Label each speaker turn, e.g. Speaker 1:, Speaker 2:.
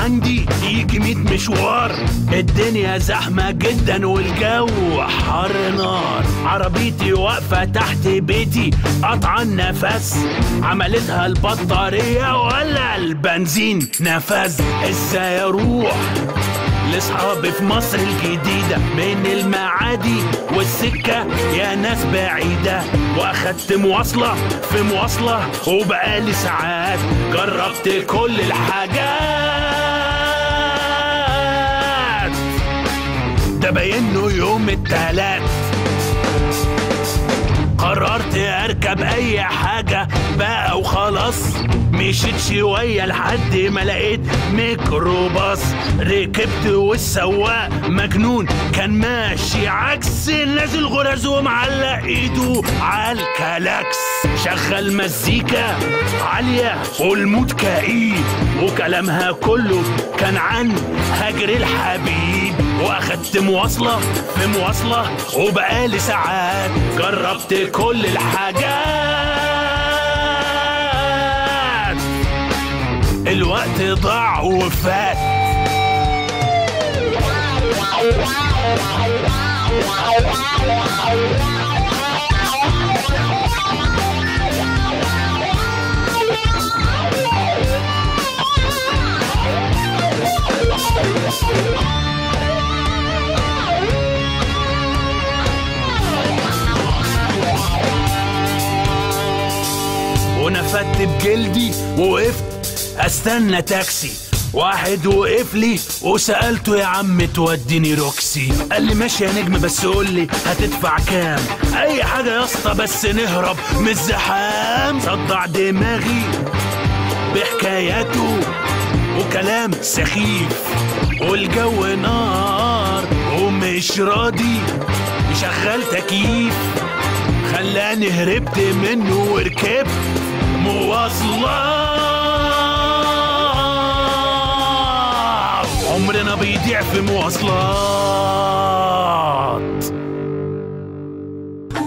Speaker 1: عندي يجي ميت مشوار الدنيا زحمة جدا والجو حر نار عربيتي واقفة تحت بيتي قطع النفس عملتها البطارية ولا البنزين نفذ ازاي اروح لاصحابي في مصر الجديدة من المعادي والسكة يا ناس بعيدة واخدت مواصلة في مواصلة وبقالي ساعات جربت كل الحاجات ده باينه يوم التلات قررت اركب اي حاجة بقى وخلاص مشيت شوية لحد ما لقيت ميكروباص ركبت والسواق مجنون كان ماشي عكس نازل غرز ومعلق ايده على الكلاكس شغل مزيكا عالية والمود كئيب وكلامها كله كان عن هجر الحبيب واخدت مواصلة في مواصلة وبقالي ساعات جربت كل الحاجات الوقت ضاع وفات ونفدت بجلدي ووقفت استنى تاكسي واحد وقف لي وسألته يا عم توديني روكسي قال لي ماشي يا نجم بس قول لي هتدفع كام اي حاجة يا اسطى بس نهرب من الزحام صدع دماغي بحكاياته وكلام سخيف والجو نار ومش راضي يشغل تكييف خلاني هربت منه وركبت مواصلات عمرنا بيضيع في مواصلات